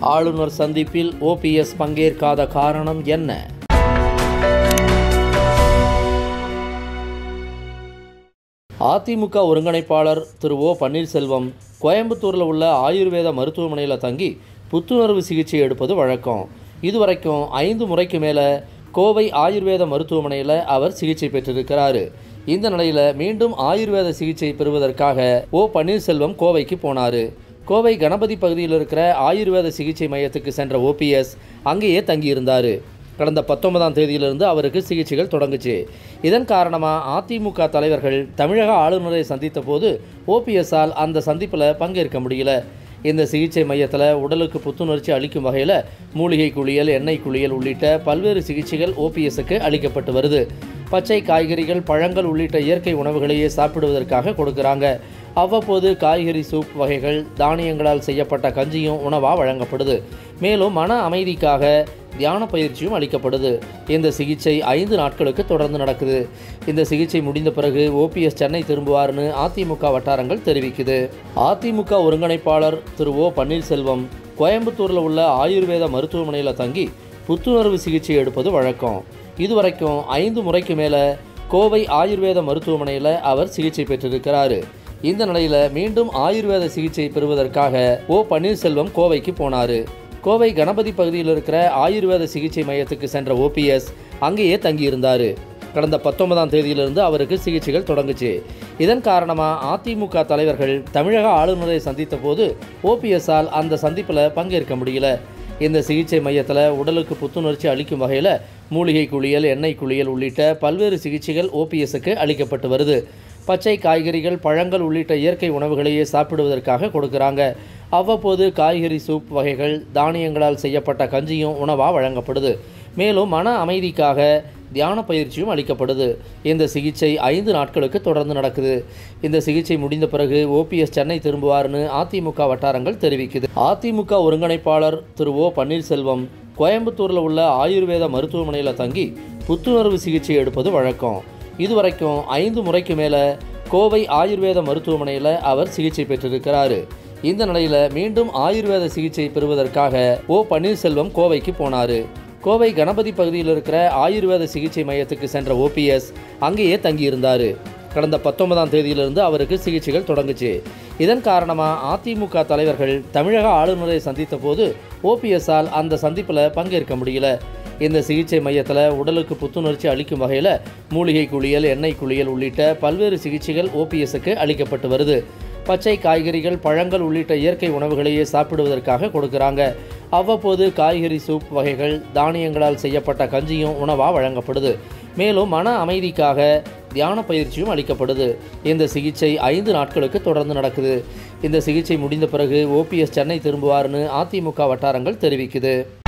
ஆளுநர் சந்திப்பில் ஓபிஎஸ் பங்கேற்காத காரணம் என்ன அதிமுக ஒருங்கிணைப்பாளர் திரு ஓ பன்னீர்செல்வம் கோயம்புத்தூரில் உள்ள ஆயுர்வேத மருத்துவமனையில் தங்கி புத்துணர்வு சிகிச்சை எடுப்பது வழக்கம் இதுவரைக்கும் ஐந்து முறைக்கு மேலே கோவை ஆயுர்வேத மருத்துவமனையில் அவர் சிகிச்சை பெற்றிருக்கிறாரு இந்த நிலையில் மீண்டும் ஆயுர்வேத சிகிச்சை பெறுவதற்காக ஓ பன்னீர்செல்வம் கோவைக்கு போனார் கோவை கணபதி பகுதியில் இருக்கிற ஆயுர்வேத சிகிச்சை மையத்துக்கு சென்ற ஓபிஎஸ் அங்கேயே தங்கியிருந்தார் கடந்த பத்தொன்பதாம் தேதியிலிருந்து அவருக்கு சிகிச்சைகள் தொடங்குச்சு இதன் காரணமாக அதிமுக தலைவர்கள் தமிழக ஆளுநரை சந்தித்த போது ஓபிஎஸ்ஸால் அந்த சந்திப்பில் பங்கேற்க முடியல இந்த சிகிச்சை மையத்தில் உடலுக்கு புத்துணர்ச்சி அளிக்கும் வகையில் மூலிகை குளியல் எண்ணெய் குளியல் உள்ளிட்ட பல்வேறு சிகிச்சைகள் ஓபிஎஸ்க்கு அளிக்கப்பட்டு வருது பச்சை காய்கறிகள் பழங்கள் உள்ளிட்ட இயற்கை உணவுகளையே சாப்பிடுவதற்காக கொடுக்குறாங்க அவ்வப்போது காய்கறி சூப் வகைகள் தானியங்களால் செய்யப்பட்ட கஞ்சியும் உணவாக வழங்கப்படுது மேலும் மன அமைதிக்காக தியான பயிற்சியும் அளிக்கப்படுது இந்த சிகிச்சை ஐந்து நாட்களுக்கு தொடர்ந்து நடக்குது இந்த சிகிச்சை முடிந்த பிறகு ஓபிஎஸ் சென்னை திரும்புவார்னு அதிமுக வட்டாரங்கள் தெரிவிக்குது அதிமுக ஒருங்கிணைப்பாளர் திரு ஓ பன்னீர்செல்வம் கோயம்புத்தூரில் உள்ள ஆயுர்வேத மருத்துவமனையில் தங்கி புத்துணர்வு சிகிச்சை எடுப்பது வழக்கம் இதுவரைக்கும் ஐந்து முறைக்கு மேலே கோவை ஆயுர்வேத மருத்துவமனையில் அவர் சிகிச்சை பெற்றிருக்கிறாரு இந்த நிலையில் மீண்டும் ஆயுர்வேத சிகிச்சை பெறுவதற்காக ஓ பன்னீர்செல்வம் கோவைக்கு போனார் கோவை கணபதி பகுதியில் இருக்கிற ஆயுர்வேத சிகிச்சை மையத்துக்கு சென்ற ஓபிஎஸ் அங்கேயே தங்கியிருந்தார் கடந்த பத்தொன்பதாம் தேதியிலிருந்து அவருக்கு சிகிச்சைகள் தொடங்குச்சு இதன் காரணமாக அதிமுக தலைவர்கள் தமிழக ஆளுநரை சந்தித்த போது ஓபிஎஸ்ஸால் அந்த சந்திப்பில் பங்கேற்க முடியல இந்த சிகிச்சை மையத்தில் உடலுக்கு புத்துணர்ச்சி அளிக்கும் வகையில் மூலிகை குளியல் எண்ணெய் குளியல் உள்ளிட்ட பல்வேறு சிகிச்சைகள் ஓபிஎஸ்க்கு அளிக்கப்பட்டு வருது பச்சை காய்கறிகள் பழங்கள் உள்ளிட்ட இயற்கை உணவுகளையே சாப்பிடுவதற்காக கொடுக்குறாங்க அவ்வப்போது காய்கறி சூப் வகைகள் தானியங்களால் செய்யப்பட்ட கஞ்சியும் உணவாக வழங்கப்படுது மேலும் மன அமைதிக்காக தியான பயிற்சியும் அளிக்கப்படுது இந்த சிகிச்சை ஐந்து நாட்களுக்கு தொடர்ந்து நடக்குது இந்த சிகிச்சை முடிந்த பிறகு ஓபிஎஸ் சென்னை திரும்புவார்னு அதிமுக வட்டாரங்கள் தெரிவிக்குது அதிமுக ஒருங்கிணைப்பாளர் திரு ஓ பன்னீர்செல்வம் கோயம்புத்தூரில் உள்ள ஆயுர்வேத மருத்துவமனையில் தங்கி புத்துணர்வு சிகிச்சை எடுப்பது வழக்கம் இதுவரைக்கும் ஐந்து முறைக்கு மேலே கோவை ஆயுர்வேத மருத்துவமனையில் அவர் சிகிச்சை பெற்றிருக்கிறாரு இந்த நிலையில் மீண்டும் ஆயுர்வேத சிகிச்சை பெறுவதற்காக ஓ பன்னீர்செல்வம் கோவைக்கு போனார் கோவை கணபதி பகுதியில் இருக்கிற ஆயுர்வேத சிகிச்சை மையத்துக்கு சென்ற ஓபிஎஸ் அங்கேயே தங்கியிருந்தார் கடந்த பத்தொன்பதாம் தேதியிலிருந்து அவருக்கு சிகிச்சைகள் தொடங்குச்சு இதன் காரணமாக அதிமுக தலைவர்கள் தமிழக ஆளுநரை சந்தித்த போது ஓபிஎஸ்ஸால் அந்த சந்திப்பில் பங்கேற்க முடியல இந்த சிகிச்சை மையத்தில் உடலுக்கு புத்துணர்ச்சி அளிக்கும் வகையில் மூலிகை குளியல் எண்ணெய் குளியல் உள்ளிட்ட பல்வேறு சிகிச்சைகள் ஓபிஎஸ்க்கு அளிக்கப்பட்டு வருது பச்சை காய்கறிகள் பழங்கள் உள்ளிட்ட இயற்கை உணவுகளையே சாப்பிடுவதற்காக கொடுக்குறாங்க அவ்வப்போது காய்கறி சூப் வகைகள் தானியங்களால் செய்யப்பட்ட கஞ்சியும் உணவாக வழங்கப்படுது மேலும் மன அமைதிக்காக தியான பயிற்சியும் அளிக்கப்படுது இந்த சிகிச்சை ஐந்து நாட்களுக்கு தொடர்ந்து நடக்குது இந்த சிகிச்சை முடிந்த பிறகு ஓபிஎஸ் சென்னை திரும்புவார்னு அதிமுக வட்டாரங்கள் தெரிவிக்குது